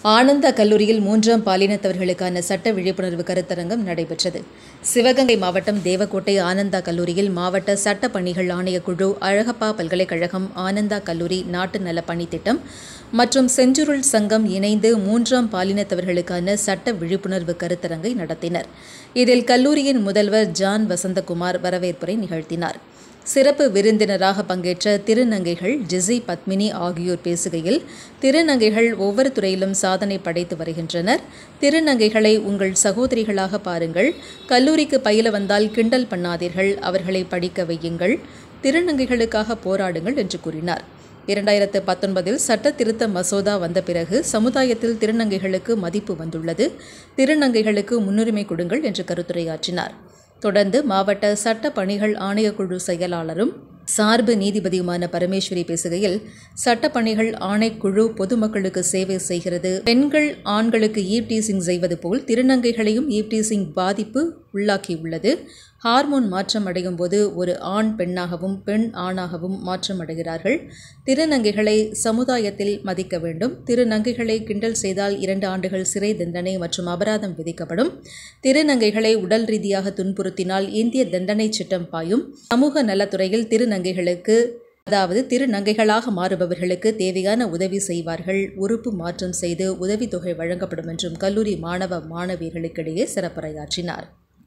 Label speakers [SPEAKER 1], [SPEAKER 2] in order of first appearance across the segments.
[SPEAKER 1] ஆனந்தா கல்லூரியில் மூன்றாம் பாலினத்தவர்களுக்கான சட்ட விழிப்புணர்வு கருத்தரங்கம் நடைபெற்றது சிவகங்கை மாவட்டம் தேவக்கோட்டை ஆனந்தா கல்லூரியில் மாவட்ட சட்ட பணிகள் ஆணையக்குழு அழகப்பா பல்கலைக்கழகம் ஆனந்தா கல்லூரி நாட்டு நல பணித்திட்டம் மற்றும் செஞ்சுருள் சங்கம் இணைந்து மூன்றாம் பாலினத்தவர்களுக்கான சட்ட விழிப்புணர்வு கருத்தரங்கை நடத்தினர் இதில் கல்லூரியின் முதல்வர் ஜான் வசந்தகுமார் வரவேற்புரை நிகழ்த்தினார் சிறப்பு விருந்தினராக பங்கேற்ற திருநங்கைகள் ஜிசி பத்மினி ஆகியோர் பேசுகையில் திருநங்கைகள் ஒவ்வொரு துறையிலும் சாதனை படைத்து வருகின்றனர் திருநங்கைகளை உங்கள் சகோதரிகளாக பாருங்கள் கல்லூரிக்கு பயில வந்தால் கிண்டல் பண்ணாதீர்கள் அவர்களை படிக்க வையுங்கள் திருநங்கைகளுக்காக போராடுங்கள் என்று கூறினார் இரண்டாயிரத்து பத்தொன்பதில் சட்ட திருத்த மசோதா வந்த பிறகு சமுதாயத்தில் திருநங்கைகளுக்கு மதிப்பு வந்துள்ளது திருநங்கைகளுக்கு முன்னுரிமை கொடுங்கள் என்று கருத்துரையாற்றினார் தொடர்ந்து மாவட்ட சட்ட பணிகள் ஆணையக்குழு செயலாளரும் சார்பு நீதிபதியுமான பரமேஸ்வரி பேசுகையில் சட்டப்பணிகள் ஆணைக்குழு பொதுமக்களுக்கு சேவை செய்கிறது பெண்கள் ஆண்களுக்கு ஈவ்டீசிங் செய்வது போல் திருநங்கைகளையும் ஈவ்டீசிங் பாதிப்பு உள்ளாக்கியுள்ளது ஹார்மோன் மாற்றம் அடையும் போது ஒரு ஆண் பெண்ணாகவும் பெண் ஆணாகவும் மாற்றம் அடைகிறார்கள் திருநங்கைகளை சமுதாயத்தில் மதிக்க வேண்டும் திருநங்கைகளை கிண்டல் செய்தால் இரண்டு ஆண்டுகள் சிறை தண்டனை மற்றும் அபராதம் விதிக்கப்படும் திருநங்கைகளை உடல் ரீதியாக துன்புறுத்தினால் இந்திய தண்டனை சட்டம் பாயும் சமூக நலத்துறையில் திருநங்கைகளுக்கு அதாவது திருநங்கைகளாக மாறுபவர்களுக்கு தேவையான உதவி செய்வார்கள் உறுப்பு மாற்றம் செய்து உதவித்தொகை வழங்கப்படும் என்றும் கல்லூரி மாணவ மாணவியர்களுக்கிடையே சிறப்புரையாற்றினார்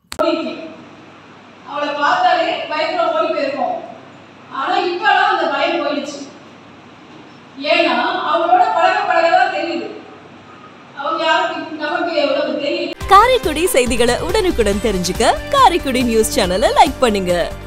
[SPEAKER 2] அவளை பார்த்தாலே பயத்துல ஓடி போயிருக்கோம் ஆனா இப்பெல்லாம் அந்த பயம் போயிடுச்சு ஏன்னா அவங்களோட பழக பழகதான் தெரியுது அவங்க யாருக்கு நமக்கு எவ்வளவு தெரியுது
[SPEAKER 3] காரைக்குடி செய்திகளை உடனுக்குடன் தெரிஞ்சுக்க காரைக்குடி நியூஸ் சேனலை லைக் பண்ணுங்க